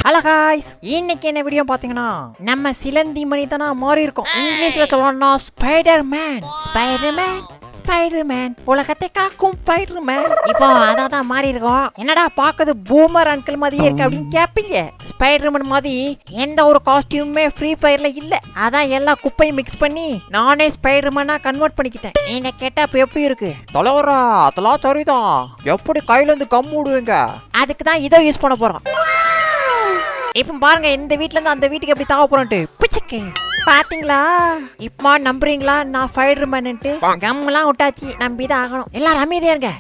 Hello guys இன்னைக்கு என்ன video பாத்தீங்கன்னா நம்ம சிலந்தி மணி தானா மாறி இருக்கோம் இங்கிலீஷ்ல சொல்லணும்னா Spider Man Spider Man Spider Man உலகத்தை காக்கும் ஸ்பைடர் மேன் இப்போ அதான் தான் மாறி இருக்கோம் என்னடா பாக்குது பூமர் அங்கிள் மாதிரியே இருக்கு அப்படின்னு கேப்பீங்க ஸ்பைடர் மேன் மாதிரி எந்த ஒரு காஸ்டியூமே ஃப்ரீ ஃபயர்ல இல்ல அதான் எல்லா குப்பையும் மிக்ஸ் பண்ணி நானே ஸ்பைடர் மேனா கன்வெர்ட் பண்ணிக்கிட்டேன் இந்த கெட்டப் எப்படி இருக்கு தலைவரா அதெல்லாம் சரிதான் எப்படி கையில இருந்து கம் விடுவீங்க அதுக்கு தான் இதை யூஸ் பண்ண போறோம் இப்போ பாருங்க இந்த வீட்ல இருந்து அந்த வீட்டுக்கு எப்படி தாவ போறோம்ட்டு பிச்சுக்கு பாத்தீங்களா இப்போ நம்புறீங்களா நான் ஃபைடர் மேன்ட்டு கம்லாம் விட்டாச்சு நம்பி தான் ஆகணும் எல்லாரும் அமைதியா இருங்க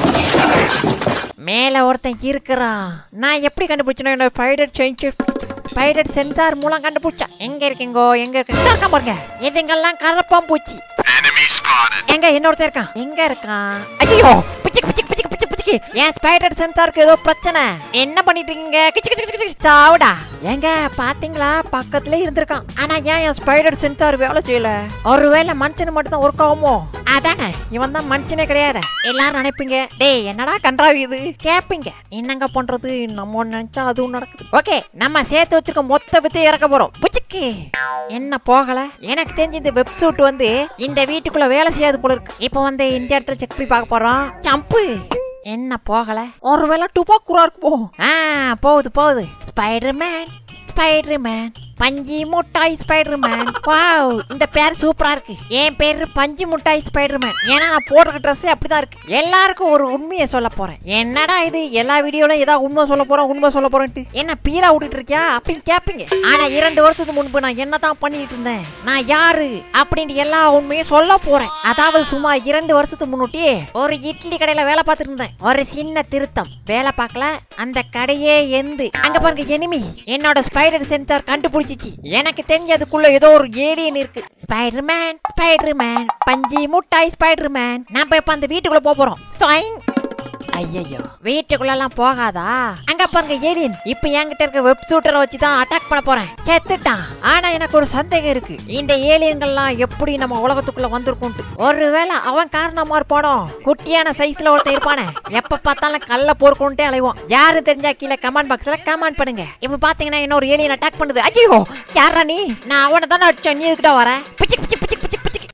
மேல ஒருத்தன் இருக்கிறான் நான் எப்படி கண்டுபிடிச்சேன்னா என்னோட ஃபைடர் செஞ்சு ஸ்பைடர் சென்சார் மூலம் கண்டுபிடிச்சேன் எங்க இருக்கீங்கோ எங்க இருக்கு இதோ இருக்கான் பாருங்க இதுங்கெல்லாம் கரப்பான் பூச்சி Enemy spotted. எங்க இன்னொருத்தர் இருக்கான் எங்க இருக்கான் ஐயோ பிச்சுக்கு பிச்சுக்கு பிச்சுக்கு பிச்சுக்கு பிச்சுக்கு ஏன் ஸ்பைடர் சென்சாருக்கு ஏதோ பிரச்சனை என்ன பண்ணிட்டு இருக்கீங்க கிச்சு கிச்சு கிச்சு கிச்சு சாவுடா ஏங்க பாத்தீங்களா பக்கத்துல இருந்திருக்கான் ஆனா ஏன் என் ஸ்பைடர் சென்சார் வேலை செய்யல ஒருவேளை மனுஷனு மட்டும் தான் ஒர்க் ஆகுமோ அதானே இவன் தான் மனுஷனே கிடையாது எல்லாரும் நினைப்பீங்க டேய் என்னடா கன்றாவி இது கேப்பீங்க என்னங்க பண்றது நம்ம ஒண்ணு நினைச்சா அதுவும் நடக்குது ஓகே நம்ம சேர்த்து வச்சிருக்க மொத்த வித்து இறக்க போறோம் புச்சிக்கு என்ன போகல எனக்கு தெரிஞ்சு இந்த வெப்சூட் வந்து இந்த வீட்டுக்குள்ள வேலை செய்யாது போல இருக்கு இப்போ வந்து இந்த இடத்துல செக் பண்ணி பார்க்க போறோம் ஜம்பு என்ன போகல ஒருவேளை டுபாக்குரா இருக்குமோ ஆ போகுது போகுது ஸ்பைடர் மேன் ஸ்பைடர் மேன் பஞ்சு முட்டாய் ஸ்பைடர் மேன் வாவ் இந்த பேர் சூப்பரா இருக்கு என் பேரு பஞ்சு முட்டாய் ஸ்பைடர் மேன் ஏன்னா நான் போடுற ட்ரெஸ் அப்படிதான் இருக்கு எல்லாருக்கும் ஒரு உண்மையை சொல்ல போறேன் என்னடா இது எல்லா வீடியோலயும் ஏதாவது உண்மை சொல்ல போறோம் உண்மை சொல்ல போறேன்ட்டு என்ன பீலா விட்டுட்டு இருக்கியா அப்படின்னு கேப்பீங்க ஆனா இரண்டு வருஷத்துக்கு முன்பு நான் என்னதான் பண்ணிட்டு இருந்தேன் நான் யாரு அப்படின்ட்டு எல்லா உண்மையும் சொல்ல போறேன் அதாவது சும்மா இரண்டு வருஷத்துக்கு முன்னாடி ஒரு இட்லி கடையில வேலை பார்த்துட்டு இருந்தேன் ஒரு சின்ன திருத்தம் வேலை பார்க்கல அந்த கடையே எந்து அங்க பாருங்க எனிமி என்னோட ஸ்பைடர் சென்சார் கண்டுபிடிச்சிச்சு எனக்கு தெரிஞ்சதுக்குள்ள ஏதோ ஒரு ஏலியன் இருக்கு ஸ்பைடர் மேன் ஸ்பைடர் மேன் பஞ்சி முட்டாய் ஸ்பைடர் மேன் நம்ம இப்ப அந்த வீட்டுக்குள்ள போப் போறோம் சொய்ங். ஐயையோ வீட்டுக்குள்ளலாம் போகாதா அங்க பாருங்க ஏலியன் இப்ப என்கிட்ட இருக்க வெப் ஷூட்டரை வச்சு தான் அட்டாக் பண்ண போறேன் செத்துட்டான் ஆனா எனக்கு ஒரு சந்தேகம் இருக்கு இந்த ஏலியன்கள்லாம் எப்படி நம்ம உலகத்துக்குள்ள வந்திருக்கும்ட்டு ஒருவேளை அவன் காரணமா இருப்பானோ குட்டியான சைஸ்ல ஒருத்தன் இருப்பானே எப்ப பார்த்தாலும் கல்ல போர்க்கொண்டே அலைவோம் யாரு தெரிஞ்சா கீழே கமெண்ட் பாக்ஸ்ல கமெண்ட் பண்ணுங்க இப்ப பாத்தீங்கன்னா இன்னொரு ஏலியன் அட்டாக் பண்ணுது ஐயோ யாரா நீ நான் அவனை தானே அடிச்சேன் நீ எதுக்கிட்ட வர பிச்சிக் பிச்சிக் பிச்சிக் பிச்சிக் பிச்சிக்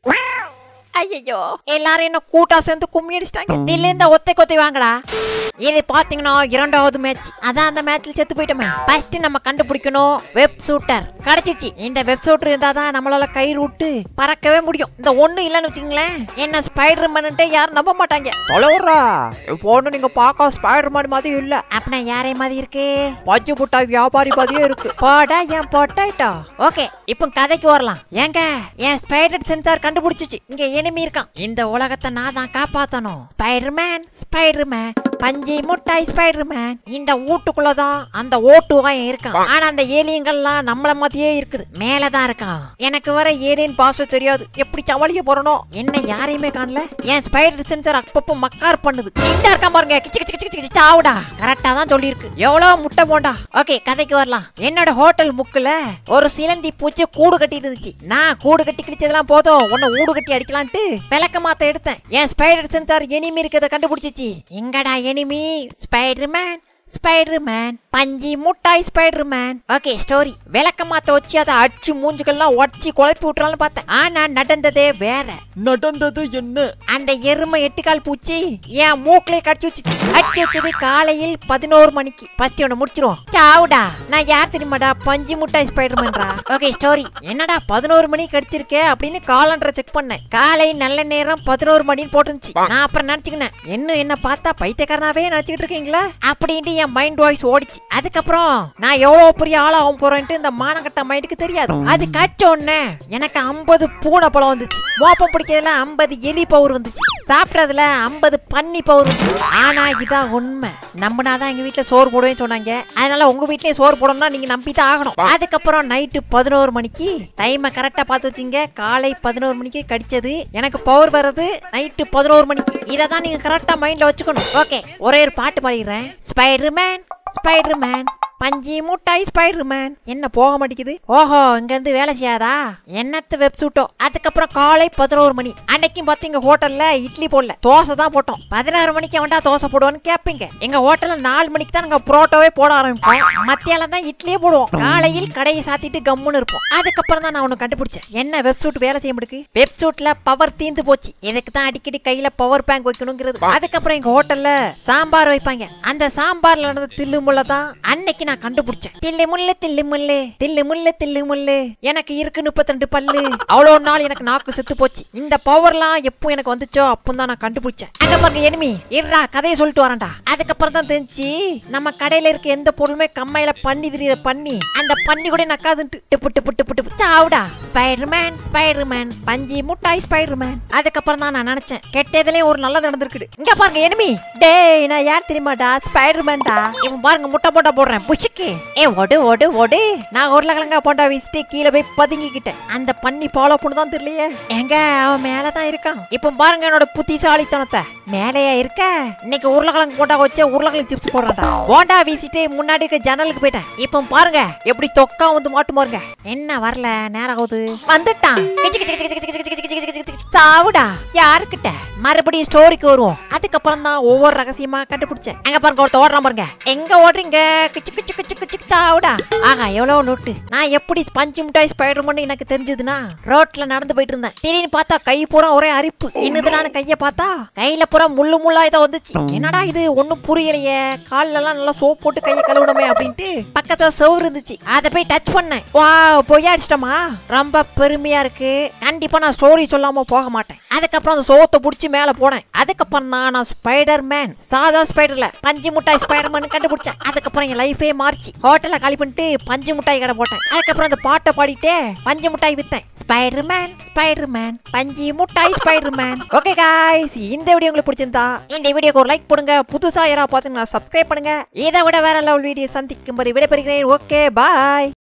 ஐயோ எல்லாரும் என்ன கூட்டா சேர்ந்து கும்மி அடிச்சிட்டாங்க இதுல இந்த ஒத்தை கொத்தை வாங்கடா இது பாத்தீங்கன்னா இரண்டாவது மேட்ச் அதான் அந்த மேட்ச்ல செத்து போயிட்டோமே ஃபர்ஸ்ட் நம்ம கண்டுபிடிக்கணும் வெப் ஷூட்டர் கிடைச்சிச்சு இந்த வெப் ஷூட்டர் இருந்தா தான் நம்மளால கயிறு விட்டு பறக்கவே முடியும் இந்த ஒண்ணு இல்லைன்னு வச்சுங்களேன் என்ன ஸ்பைடர் மேன்ட்டு யாரும் நம்ப மாட்டாங்க தலைவரா இப்போ ஒண்ணு நீங்க பார்க்க ஸ்பைடர் மேன் மாதிரி இல்ல அப்படின்னா யாரே மாதிரி இருக்கு பஞ்சு முட்டாய் வியாபாரி மாதிரியே இருக்கு போடா என் பொட்டாயிட்டோ ஓகே இப்போ கதைக்கு வரலாம் ஏங்க என் ஸ்பைடர் சென்சார் கண்டுபிடிச்சிச்சு இங்க எனிமி இருக்கான் இந்த உலகத்தை நான் தான் காப்பாத்தணும் ஸ்பைடர்மேன் ஸ்பைடர்மேன் பஞ்சு முட்டாய் ஸ்பைடர்மேன் இந்த வீட்டுக்குள்ளதான் அந்த ஓட்டுவான் இருக்கான் ஆனா அந்த ஏலியன்கள்லாம் நம்மள மாதிரியே இருக்குது மேலதான் இருக்கான் எனக்கு வர ஏலியன் பாச தெரியாது எப்படி சமாளிக்க போறனோ என்ன யாரையுமே காணல என் ஸ்பைடர் சென்சார் அப்பப்போ மக்கார் பண்ணுது இந்த இருக்கான் பாருங்க கிச்சு கிச்சு கிச்சு கிச்சு சாவுடா கரெக்டா தான் சொல்லியிருக்கு எவ்வளவு முட்டை போண்டா ஓகே கதைக்கு வரலாம் என்னோட ஹோட்டல் முக்குல ஒரு சிலந்தி பூச்சி கூடு கட்டிட்டு இருந்துச்சு நான் கூடு கட்டி கிழிச்சதெல்லாம் போதும் உன்னை ஊடு கட்டி அடிக்கலான்ட்டு விளக்க மாத்த எடுத்தேன் என் ஸ்பைடர் சென்சார் எனிமி இருக்கிறத கண்டுபிடிச்சிச்சு எங்கடா enemy Spider Man Spider Man பஞ்சி முட்டாய் ஸ்பைடர் மேன் ஓகே ஸ்டோரி விளக்க மாத்த வச்சு அதை அடிச்சு மூஞ்சுக்கெல்லாம் உடச்சி குழப்பி விட்டுறான்னு பார்த்தேன் ஆனா நடந்ததே வேற நடந்தது என்ன அந்த எருமை எட்டுக்கால் பூச்சி என் மூக்கிலே கடிச்சு வச்சுச்சு கடிச்சு வச்சது காலையில் பதினோரு மணிக்கு ஃபர்ஸ்ட் இவனை முடிச்சிருவோம் சாவுடா நான் யார் தெரியுமாடா பஞ்சு முட்டாய் ஸ்பைடர்மேன்டா ஓகே ஸ்டோரி என்னடா பதினோரு மணிக்கு கடிச்சிருக்கே அப்படின்னு காலண்டரை செக் பண்ணேன் காலை நல்ல நேரம் பதினோரு மணின்னு போட்டுருந்துச்சு நான் அப்புறம் நினைச்சுக்கினேன் இன்னும் என்ன பார்த்தா பைத்தியக்காரனாவே நினைச்சுக்கிட்டு இருக்கீங்களா அப்படின்ட்டு என் மைண்ட் வாய்ஸ் ஓடிச்சு அதுக்கப்புறம் நான் எவ்வளவு பெரிய ஆளாகும் போறேன்ட்டு இந்த மானகட்ட மைண்டுக்கு தெரியாது அது கடிச்ச உடனே எனக்கு ஐம்பது பூனை பழம் வந்துச்சு மோப்பம் பிடிக்கிறதுல ஐம்பது எலி பவுர் வந்துச்சு சாப்பிட்டதுல ஐம்பது பன்னி பவுர் வந்துச்சு ஆனா இதான் உண்மை நம்பினாதான் எங்க வீட்டுல சோறு போடுவேன்னு சொன்னாங்க அதனால உங்க வீட்லயும் சோறு போடணும்னா நீங்க நம்பி தான் ஆகணும் அதுக்கப்புறம் நைட்டு பதினோரு மணிக்கு டைமை கரெக்டா பார்த்து வச்சீங்க காலை பதினோரு மணிக்கு கடிச்சது எனக்கு பவர் வர்றது நைட்டு பதினோரு மணிக்கு இதை தான் நீங்க கரெக்டா மைண்ட்ல வச்சுக்கணும் ஓகே ஒரே ஒரு பாட்டு பாடிடுறேன் ஸ்பைடர் மேன் ஸ்பைடர் மேன் பஞ்சு முட்டாய் ஸ்பைடர்மேன் என்ன போக மாட்டேங்குது ஓஹோ இங்க இருந்து வேலை செய்யாதா என்னத்து வெப்சூட்டோ அதுக்கப்புறம் காலை பதினோரு மணி அன்னைக்கும் பார்த்து எங்க ஹோட்டல்ல இட்லி போடல தோசை தான் போட்டோம் பதினாறு மணிக்கு வேண்டா தோசை போடுவோன்னு கேட்பீங்க எங்க ஹோட்டல்ல நாலு மணிக்கு தான் நாங்க புரோட்டாவே போட ஆரம்பிப்போம் மத்தியானம் தான் இட்லியே போடுவோம் காலையில் கடையை சாத்திட்டு கம்முன்னு இருப்போம் அதுக்கப்புறம் தான் நான் ஒன்று கண்டுபிடிச்சேன் என்ன வெப்சூட் வேலை செய்ய முடியுது வெப்சூட்ல பவர் தீந்து போச்சு இதுக்கு தான் அடிக்கடி கையில பவர் பேங்க் வைக்கணுங்கிறது அதுக்கப்புறம் எங்க ஹோட்டல்ல சாம்பார் வைப்பாங்க அந்த சாம்பார்ல நடந்த தில்லு முள்ள தான் அன்னைக்கு நான் கண்டுபிடிச்சேன் தில்லு முள்ளு தில்லு முள்ளு தில்லு முள்ளு தில்லு முள்ளு எனக்கு இருக்கு முப்பத்தி ரெண்டு பல்லு அவ்வளோ நாள் எனக்கு நாக்கு செத்து போச்சு இந்த பவர்லாம் எப்போ எனக்கு வந்துச்சோ அப்போ தான் நான் கண்டுபிடிச்சேன் அங்க பாருங்க எனிமி இருடா கதையை சொல்லிட்டு வரேன்டா அதுக்கப்புறம் தான் தெரிஞ்சு நம்ம கடையில இருக்க எந்த பொருளுமே கம்மையில பண்ணி தெரியுத பண்ணி அந்த பண்ணி கூட நக்காதுன்ட்டு டிப்பு டிப்பு டிப்பு டிப்பு சாவுடா ஸ்பைடர்மேன் ஸ்பைடர்மேன் பஞ்சி முட்டாய் ஸ்பைடர்மேன் அதுக்கப்புறம் தான் நான் நினைச்சேன் கெட்டதுலயும் ஒரு நல்லது நடந்திருக்குது இங்க பாருங்க எனிமி டேய் நான் யார் தெரியுமாடா ஸ்பைடர்மேன்டா இவன் பாருங்க முட்டை போட்டா போடுறேன் புஷுக்கு ஏ ஒடு ஒடு ஒடு நான் உருளைக்கிழங்கா போண்டா வீசிட்டு கீழே போய் பதுங்கிக்கிட்டேன் அந்த பண்ணி ஃபாலோ பண்ணு தான் தெரியலையே எங்க அவன் மேலதான் இருக்கான் இப்போ பாருங்க என்னோட புத்திசாலித்தனத்தை மேலேயா இருக்க இன்னைக்கு உருளைக்கிழங்கு போண்டா வச்சு உருளைக்கிழங்கு சிப்ஸ் போடுறான்டா போண்டா வீசிட்டு முன்னாடி இருக்க ஜன்னலுக்கு போயிட்டேன் இப்போ பாருங்க எப்படி தொக்கா வந்து மாட்டு பாருங்க என்ன வரல நேரம் ஆகுது வந்துட்டான் கிச்சு, கிச்சு, கிச்சு, கிச்சு, கிச்சு, கிச்சு, கிச்சு, கிச்சு, கிச்சு, கிச்சு. சாவுடா யாருக்கிட்ட மறுபடியும் ஸ்டோரிக்கு வருவோம் அதுக்கப்புறம் தான் ஒவ்வொரு ரகசியமா கண்டுபிடிச்சேன் அங்க பாருங்க ஒருத்த ஓடுறான் பாருங்க எங்க ஓடுறீங்க கிச்சு கிச்சு கிச்சு கிச்சு சாவுடா ஆகா எவ்வளவு லோட்டு நான் எப்படி பஞ்சு மிட்டாய் ஸ்பைடர்மேன் எனக்கு தெரிஞ்சதுன்னா ரோட்ல நடந்து போயிட்டு இருந்தேன் திடீர்னு பார்த்தா கை பூரா ஒரே அரிப்பு என்னது நான் கைய பார்த்தா கையில பூரா முள்ளு முள்ளா இதை வந்துச்சு என்னடா இது ஒண்ணும் புரியலையே கால்ல எல்லாம் நல்லா சோப் போட்டு கையை கழுவணுமே அப்படின்ட்டு பக்கத்துல சவுறு இருந்துச்சு அதை போய் டச் பண்ணேன் வா பொய்யா அடிச்சிட்டமா ரொம்ப பெருமையா இருக்கு கண்டிப்பா நான் ஸ்டோரி சொல்லாம போக மாட்டேன் அதுக்கப்புறம் அந்த சோத்தை புடிச்சு மேல போனேன் அதுக்கப்புறம் தான் நான் ஸ்பைடர் மேன் சாதா ஸ்பைடர்ல பஞ்சு முட்டாய் ஸ்பைடர் மேன் கண்டுபிடிச்சேன் அதுக்கப்புறம் என் லைஃபே மாறிச்சு ஹோட்டல்ல காலி பண்ணிட்டு பஞ்சு முட்டாய் கடை போட்டேன் அதுக்கப்புறம் அந்த பாட்டை பாடிட்டே பஞ்சு முட்டாய் வித்தேன் ஸ்பைடர் மேன் ஸ்பைடர் மேன் பஞ்சு முட்டாய் ஸ்பைடர் மேன் ஓகே காய்ஸ் இந்த வீடியோ உங்களுக்கு பிடிச்சிருந்தா இந்த வீடியோக்கு ஒரு லைக் போடுங்க புதுசா யாராவது பார்த்துங்கன்னா சப்ஸ்கிரைப் பண்ணுங்க இதை விட வேற லெவல் வீடியோ சந்திக்கும் வரை விடைபெறுகிறேன் ஓகே பாய்